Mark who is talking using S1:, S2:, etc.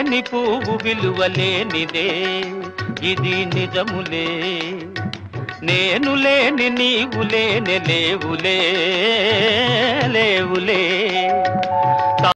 S1: లేని పువ్వు విలువలేనిదే ఇది నిజములే నేను లేని నీవు లేని లేవులే లేవులే